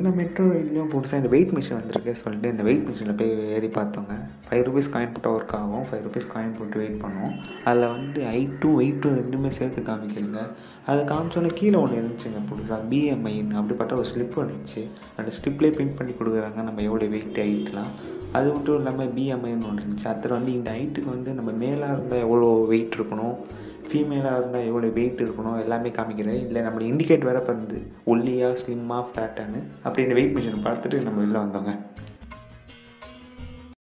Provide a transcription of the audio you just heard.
எல்லா மெட்ரோ ரயில்லையும் புதுசாக இந்த வெயிட் மிஷின் வந்திருக்கு சொல்லிட்டு இந்த வெயிட் மிஷினில் போய் ஏறி பார்த்தோங்க ஃபைவ் ருபீஸ் காயின் போட்டால் ஒர்க் ஆகும் ஃபைவ் ருபீஸ் காயின் போட்டு வெயிட் பண்ணுவோம் அதில் வந்து ஐ டூ வெயிட் டூ ரெண்டுமே சேர்த்து காமிக்கிறதுங்க அதை காமிச்சோன்னே கீழே ஒன்று இருந்துச்சுங்க புதுசாக பிஎம்ஐன்னு அப்படிப்பட்ட ஒரு ஸ்லிப் வந்துச்சு அந்த ஸ்லிப்லேயே பிரிண்ட் பண்ணி கொடுக்குறாங்க நம்ம எவ்வளோ வெயிட் ஹைட்லாம் அது மட்டும் இல்லாமல் பிஎம்ஐன்னு ஒன்று இருந்துச்சு அதில் வந்து இந்த ஹைட்டுக்கு வந்து நம்ம மேலாக இருந்தால் எவ்வளோ வெயிட் இருக்கணும் ஃபீமேலாக இருந்தால் எவ்வளோ வெயிட் இருக்கணும் எல்லாமே காமிக்கிறேன் இல்லை நம்ம இண்டிகேட் வேறு பண்ணுது ஒல்லியாக ஸ்லிம்மாக ஃபேட்டான்னு அப்படி இந்த வெயிட் மிஷினை பார்த்துட்டு நம்ம வெளில வந்தோங்க